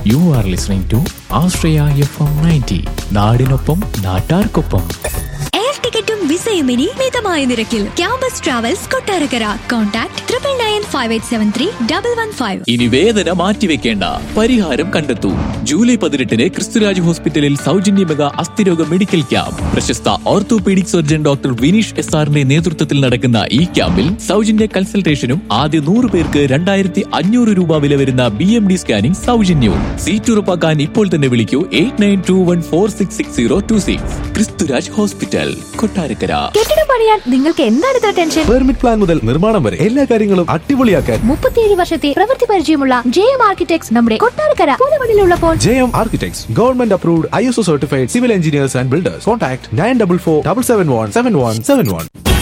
U are listening to Ashraya F M ninety നാടിനൊപ്പം നാട്ടാർക്കൊപ്പം air ടിക്കറ്റും വിസയും ഇനി മിതമായ നിരക്കിൽ campus travels Kottarakkara contact triple nine five eight seven three double one five ഇനി വേദന മാറ്റിവെക്കേണ്ട പരിഹാരം കണ്ടെത്തൂ ജൂലൈ പതിനെട്ടിന് ക്രിസ്തുരാജ് ഹോസ്പിറ്റലിൽ സൗജന്യ മെഗാ അസ്ഥിരോഗ മെഡിക്കൽ ക്യാമ്പ് പ്രശസ്ത orthopaedic surgeon doctor Vineesh S ആറിന്റെ നേതൃത്വത്തിൽ നടക്കുന്ന ഈ ക്യാമ്പിൽ സൗജന്യ കൺസൾട്ടേഷനും ആദ്യ നൂറ് പേർക്ക് രണ്ടായിരത്തി അഞ്ഞൂറ് രൂപ വില വരുന്ന ബി എം ഡി സ്കാനിംഗ് സൗജന്യവും സീറ്റ് ഉറപ്പാക്കാൻ ഇപ്പോൾ തന്നെ വിളിക്കൂ eight nine two one four six six zero two six Kristuraj hospital Kottarakkara കെട്ടിടം പണിയാൻ നിങ്ങൾക്ക് എന്താണ് ഇത്ര ടെൻഷൻ പെർമിറ്റ് പ്ലാൻ മുതൽ നിർമ്മാണം വരെ എല്ലാ കാര്യങ്ങളും അടിപൊളിയാക്കാൻ മുപ്പത്തിയേഴ് വർഷത്തെ പ്രവൃത്തി പരിചയമുള്ള ജെ എം ആർക്കിടെക്ട്സ് നമ്മുടെ കൊട്ടാരക്കര പൂലമണിലുള്ളപ്പോൾ J M architects government approved I S O certified civil engineers and builders contact nine double four double seven one seven one seven one